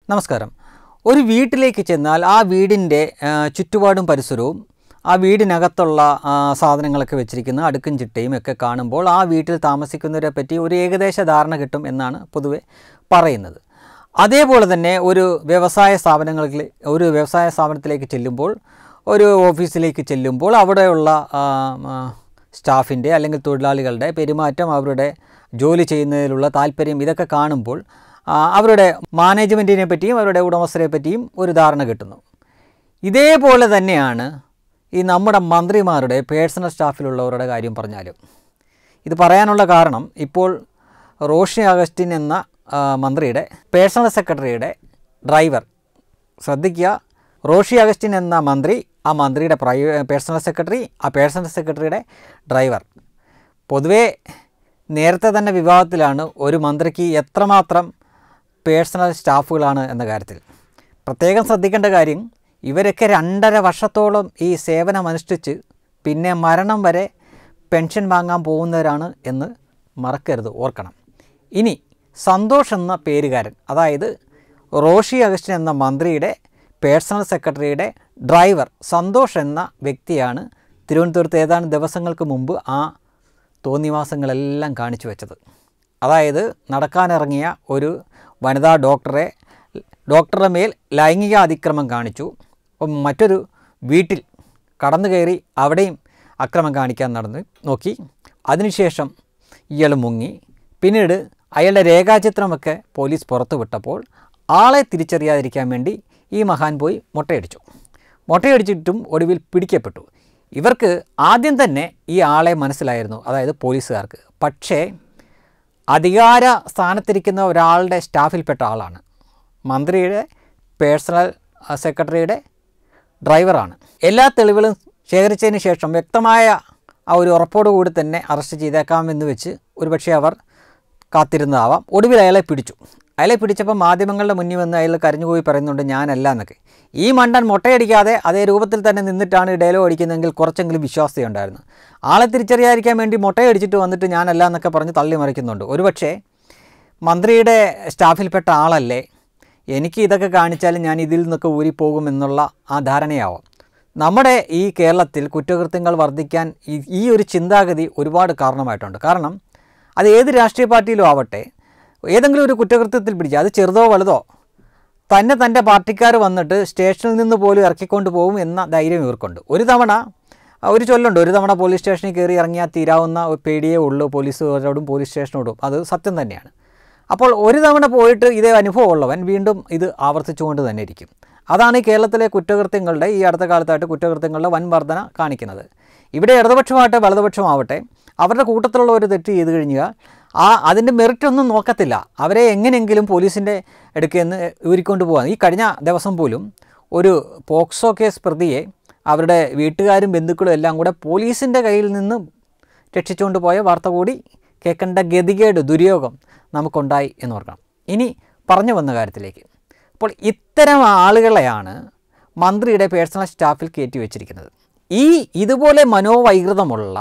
നമസ്കാരം ഒരു വീട്ടിലേക്ക് ചെന്നാൽ ആ വീടിൻ്റെ ആ, ചുറ്റുപാടും പരിസരവും ആ വീടിനകത്തുള്ള ആ, സാധനങ്ങളൊക്കെ വെച്ചിരിക്കുന്ന അടുക്കും ചിട്ടയും ഒക്കെ കാണുമ്പോൾ ആ വീട്ടിൽ താമസിക്കുന്നവരെ പറ്റി ഒരു ഏകദേശ ധാരണ കിട്ടും എന്നാണ് പൊതുവെ പറയുന്നത് അതേപോലെ തന്നെ ഒരു വ്യവസായ സ്ഥാപനങ്ങളിൽ ഒരു വ്യവസായ സ്ഥാപനത്തിലേക്ക് ചെല്ലുമ്പോൾ ഒരു ഓഫീസിലേക്ക് ചെല്ലുമ്പോൾ അവിടെയുള്ള ആ, ആ, സ്റ്റാഫിൻ്റെ അല്ലെങ്കിൽ തൊഴിലാളികളുടെ പെരുമാറ്റം അവരുടെ ജോലി ചെയ്യുന്നതിലുള്ള താല്പര്യം ഇതൊക്കെ കാണുമ്പോൾ ആ, അവരുടെ മാനേജ്മെൻറ്റിനെ പറ്റിയും അവരുടെ ഉടമസ്ഥരെ പറ്റിയും ഒരു ധാരണ കിട്ടുന്നു ഇതേപോലെ തന്നെയാണ് ഈ നമ്മുടെ മന്ത്രിമാരുടെ പേഴ്സണൽ സ്റ്റാഫിലുള്ളവരുടെ കാര്യം പറഞ്ഞാലും ഇത് പറയാനുള്ള കാരണം ഇപ്പോൾ റോഷി അഗസ്റ്റിൻ എന്ന ആ, മന്ത്രിയുടെ പേഴ്സണൽ സെക്രട്ടറിയുടെ ഡ്രൈവർ ശ്രദ്ധിക്കുക റോഷി അഗസ്റ്റിൻ എന്ന മന്ത്രി ആ മന്ത്രിയുടെ പ്രൈ പേഴ്സണൽ സെക്രട്ടറി ആ പേഴ്സണൽ സെക്രട്ടറിയുടെ ഡ്രൈവർ പൊതുവേ നേരത്തെ തന്നെ വിവാദത്തിലാണ് ഒരു മന്ത്രിക്ക് എത്രമാത്രം പേഴ്സണൽ സ്റ്റാഫുകളാണ് എന്ന കാര്യത്തിൽ പ്രത്യേകം ശ്രദ്ധിക്കേണ്ട കാര്യം ഇവരൊക്കെ രണ്ടര വർഷത്തോളം ഈ സേവനം അനുഷ്ഠിച്ച് പിന്നെ മരണം വരെ പെൻഷൻ വാങ്ങാൻ പോകുന്നവരാണ് എന്ന് മറക്കരുത് ഓർക്കണം ഇനി സന്തോഷ് എന്ന പേരുകാരൻ അതായത് റോഷി അഗസ്റ്റിൻ എന്ന മന്ത്രിയുടെ പേഴ്സണൽ സെക്രട്ടറിയുടെ ഡ്രൈവർ സന്തോഷ് എന്ന വ്യക്തിയാണ് തിരുവനന്തപുരത്ത് ഏതാനും ദിവസങ്ങൾക്ക് മുമ്പ് ആ തോന്നിവാസങ്ങളെല്ലാം കാണിച്ചു വെച്ചത് അതായത് നടക്കാനിറങ്ങിയ ഒരു വനിതാ ഡോക്ടറെ ഡോക്ടറുടെ മേൽ ലൈംഗിക അതിക്രമം കാണിച്ചു അപ്പം മറ്റൊരു വീട്ടിൽ കടന്നു കയറി അവിടെയും അക്രമം കാണിക്കാൻ നടന്ന് നോക്കി അതിനുശേഷം ഇയാൾ മുങ്ങി പിന്നീട് അയാളുടെ രേഖാചിത്രമൊക്കെ പോലീസ് പുറത്തു വിട്ടപ്പോൾ ആളെ തിരിച്ചറിയാതിരിക്കാൻ വേണ്ടി ഈ മഹാൻ പോയി മുട്ടയടിച്ചു മുട്ടയടിച്ചിട്ടും ഒടുവിൽ പിടിക്കപ്പെട്ടു ഇവർക്ക് ആദ്യം തന്നെ ഈ ആളെ മനസ്സിലായിരുന്നു അതായത് പോലീസുകാർക്ക് പക്ഷേ അധികാര സ്ഥാനത്തിരിക്കുന്ന ഒരാളുടെ സ്റ്റാഫിൽപ്പെട്ട ആളാണ് മന്ത്രിയുടെ പേഴ്സണൽ സെക്രട്ടറിയുടെ ഡ്രൈവറാണ് എല്ലാ തെളിവുകളും ശേഖരിച്ചതിന് ശേഷം വ്യക്തമായ ആ ഒരു ഉറപ്പോടു കൂടി തന്നെ അറസ്റ്റ് ചെയ്തേക്കാമെന്ന് വെച്ച് ഒരുപക്ഷെ അവർ കാത്തിരുന്നതാവാം ഒടുവിൽ അയാളെ പിടിച്ചു അയാളെ പിടിച്ചപ്പോൾ മാധ്യമങ്ങളുടെ മുന്നിൽ വന്ന് അയാൾ കരഞ്ഞുപോയി പറയുന്നുണ്ട് ഞാനല്ല എന്നൊക്കെ ഈ മണ്ടൻ മുട്ടയടിക്കാതെ അതേ രൂപത്തിൽ തന്നെ നിന്നിട്ടാണ് ഈ ഡയലോഗ് അടിക്കുന്നതെങ്കിൽ കുറച്ചെങ്കിലും വിശ്വാസ്യതയുണ്ടായിരുന്നു ആളെ തിരിച്ചറിയാതിരിക്കാൻ വേണ്ടി മുട്ടയടിച്ചിട്ട് വന്നിട്ട് ഞാനല്ല എന്നൊക്കെ പറഞ്ഞ് തള്ളി മറിക്കുന്നുണ്ട് ഒരുപക്ഷേ മന്ത്രിയുടെ സ്റ്റാഫിൽപ്പെട്ട ആളല്ലേ എനിക്ക് ഇതൊക്കെ കാണിച്ചാലും ഞാൻ ഇതിൽ നിന്നൊക്കെ ഊരിപ്പോകുമെന്നുള്ള ആ ധാരണയാവാം നമ്മുടെ ഈ കേരളത്തിൽ കുറ്റകൃത്യങ്ങൾ വർദ്ധിക്കാൻ ഈ- ഈ ഒരു ചിന്താഗതി ഒരുപാട് കാരണമായിട്ടുണ്ട് കാരണം അത് ഏത് രാഷ്ട്രീയ പാർട്ടിയിലും ആവട്ടെ ഏതെങ്കിലും ഒരു കുറ്റകൃത്യത്തിൽ പിടിച്ച് അത് ചെറുതോ വലുതോ തന്നെ തൻ്റെ പാർട്ടിക്കാർ വന്നിട്ട് സ്റ്റേഷനിൽ നിന്ന് പോലും ഇറക്കിക്കൊണ്ട് പോകും എന്ന ധൈര്യം ഇവർക്കുണ്ട് ഒരു തവണ ആ, ഒരു ചൊല്ലുണ്ട് ഒരു തവണ പോലീസ് സ്റ്റേഷനിൽ കയറി ഇറങ്ങിയാൽ തീരാവുന്ന ഒരു പേടിയേ ഉള്ളൂ പോലീസുകാരോടും പോലീസ് സ്റ്റേഷനോടും അത് സത്യം തന്നെയാണ് അപ്പോൾ ഒരു തവണ പോയിട്ട് ഇതേ അനുഭവം ഉള്ളവൻ വീണ്ടും ഇത് ആവർത്തിച്ചുകൊണ്ട് തന്നെ ഇരിക്കും അതാണ് ഈ കേരളത്തിലെ കുറ്റകൃത്യങ്ങളുടെ ഈ അടുത്ത കാലത്തായിട്ട് കുറ്റകൃത്യങ്ങളുടെ വൻ വർധന കാണിക്കുന്നത് ഇവിടെ ഇടതുപക്ഷമാവട്ടെ വലതുപക്ഷമാവട്ടെ അവരുടെ കൂട്ടത്തിലുള്ള ഒരു തെറ്റ് ചെയ്ത് കഴിഞ്ഞാൽ ആ അതിൻ്റെ മെറിറ്റ് ഒന്നും നോക്കത്തില്ല അവരെ എങ്ങനെയെങ്കിലും പോലീസിൻ്റെ അടുക്കൽ നിന്ന് ഊരിക്കൊണ്ട് പോകാൻ ഈ കഴിഞ്ഞ ദിവസം പോലും ഒരു പോക്സോ കേസ് പ്രതിയെ അവരുടെ വീട്ടുകാരും ബന്ധുക്കളും എല്ലാം കൂടെ പോലീസിൻ്റെ കയ്യിൽ നിന്ന് രക്ഷിച്ചുകൊണ്ട് പോയ വാർത്ത കൂടി കേൾക്കേണ്ട ഗതികേട് ദുര്യോഗം നമുക്കുണ്ടായി എന്ന് ഓർക്കണം ഇനി പറഞ്ഞു വന്ന കാര്യത്തിലേക്ക് അപ്പോൾ ഇത്തരം ആളുകളെയാണ് മന്ത്രിയുടെ പേഴ്സണൽ സ്റ്റാഫിൽ കയറ്റി വെച്ചിരിക്കുന്നത് ഈ ഇതുപോലെ മനോവൈകൃതമുള്ള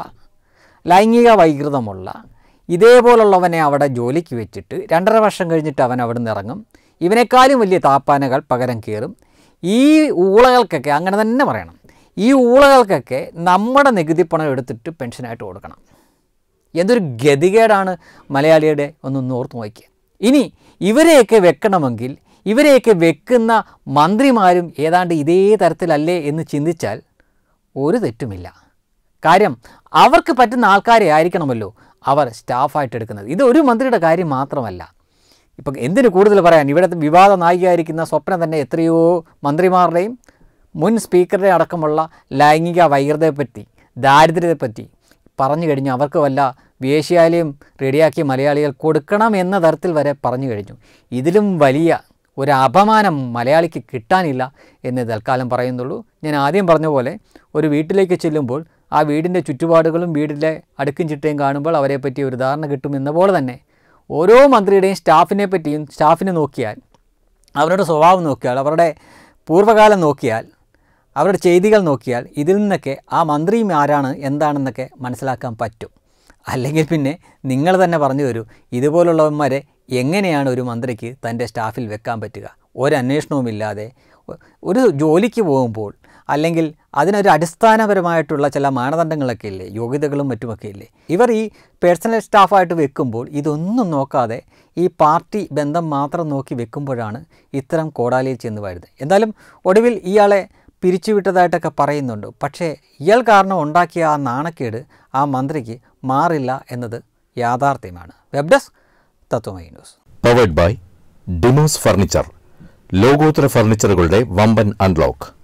ലൈംഗിക വൈകൃതമുള്ള ഇതേപോലുള്ളവനെ അവിടെ ജോലിക്ക് വെച്ചിട്ട് രണ്ടര വർഷം കഴിഞ്ഞിട്ട് അവൻ അവിടെ നിന്ന് ഇറങ്ങും ഇവനേക്കാളും വലിയ താപ്പാനകൾ പകരം കയറും ഈ ഊളകൾക്കൊക്കെ അങ്ങനെ തന്നെ പറയണം ഈ ഊളകൾക്കൊക്കെ നമ്മുടെ നികുതി പണം എടുത്തിട്ട് പെൻഷനായിട്ട് കൊടുക്കണം എന്തൊരു ഗതികേടാണ് മലയാളിയുടെ ഒന്നൊന്ന് ഓർത്ത് നോക്കിയത് ഇനി ഇവരെയൊക്കെ വെക്കണമെങ്കിൽ ഇവരെയൊക്കെ വെക്കുന്ന മന്ത്രിമാരും ഏതാണ്ട് ഇതേ തരത്തിലല്ലേ എന്ന് ചിന്തിച്ചാൽ ഒരു തെറ്റുമില്ല കാര്യം അവർക്ക് പറ്റുന്ന ആൾക്കാരെ ആയിരിക്കണമല്ലോ അവർ സ്റ്റാഫായിട്ട് എടുക്കുന്നത് ഇത് ഒരു മന്ത്രിയുടെ കാര്യം മാത്രമല്ല ഇപ്പം എന്തിനു കൂടുതൽ പറയാൻ ഇവിടെ വിവാദ നായികയായിരിക്കുന്ന സ്വപ്ന തന്നെ എത്രയോ മന്ത്രിമാരുടെയും മുൻ സ്പീക്കറുടെ അടക്കമുള്ള ലൈംഗിക വൈകൃതയെപ്പറ്റി ദാരിദ്ര്യത്തെപ്പറ്റി പറഞ്ഞു കഴിഞ്ഞു അവർക്ക് വല്ല വേശ്യാലയം റെഡിയാക്കി മലയാളികൾ കൊടുക്കണം എന്ന തരത്തിൽ വരെ പറഞ്ഞു കഴിഞ്ഞു ഇതിലും വലിയ ഒരു അപമാനം മലയാളിക്ക് കിട്ടാനില്ല എന്ന് തൽക്കാലം പറയുന്നുള്ളൂ ഞാൻ ആദ്യം പറഞ്ഞ പോലെ ഒരു വീട്ടിലേക്ക് ചെല്ലുമ്പോൾ ആ വീടിൻ്റെ ചുറ്റുപാടുകളും വീടിൻ്റെ അടുക്കും ചിട്ടയും കാണുമ്പോൾ അവരെ പറ്റി ഒരു ധാരണ കിട്ടുമെന്ന പോലെ തന്നെ ഓരോ മന്ത്രിയുടെയും സ്റ്റാഫിനെ പറ്റിയും സ്റ്റാഫിനെ നോക്കിയാൽ അവരുടെ സ്വഭാവം നോക്കിയാൽ അവരുടെ പൂർവ്വകാലം നോക്കിയാൽ അവരുടെ ചെയ്തികൾ നോക്കിയാൽ ഇതിൽ നിന്നൊക്കെ ആ മന്ത്രിയും ആരാണ് എന്താണെന്നൊക്കെ മനസ്സിലാക്കാൻ പറ്റും അല്ലെങ്കിൽ പിന്നെ നിങ്ങൾ തന്നെ പറഞ്ഞു തരൂ ഇതുപോലുള്ളവന്മാരെ എങ്ങനെയാണ് ഒരു മന്ത്രിക്ക് തൻ്റെ സ്റ്റാഫിൽ വെക്കാൻ പറ്റുക ഒരന്വേഷണവുമില്ലാതെ ഒ- ഒരു ജോലിക്ക് പോകുമ്പോൾ അല്ലെങ്കിൽ അതിനൊരു അടിസ്ഥാനപരമായിട്ടുള്ള ചില മാനദണ്ഡങ്ങളൊക്കെ ഇല്ലേ യോഗ്യതകളും മറ്റുമൊക്കെ ഇല്ലേ ഇവർ ഈ പേഴ്സണൽ സ്റ്റാഫായിട്ട് വെക്കുമ്പോൾ ഇതൊന്നും നോക്കാതെ ഈ പാർട്ടി ബന്ധം മാത്രം നോക്കി വെക്കുമ്പോഴാണ് ഇത്തരം കോടാലിയിൽ ചെന്ന് വരുന്നത് എന്തായാലും ഒടുവിൽ ഇയാളെ പിരിച്ചുവിട്ടതായിട്ടൊക്കെ പറയുന്നുണ്ട് പക്ഷേ ഇയാൾ കാരണം ഉണ്ടാക്കിയ ആ നാണക്കേട് ആ മന്ത്രിക്ക് മാറില്ല എന്നത് യാഥാർത്ഥ്യമാണ് web desk Tatwamayi news powered by ഡിമോസ് ഫർണിച്ചർ ലോകോത്തര ഫർണിച്ചറുകളുടെ വമ്പൻ അൺലോക്ക്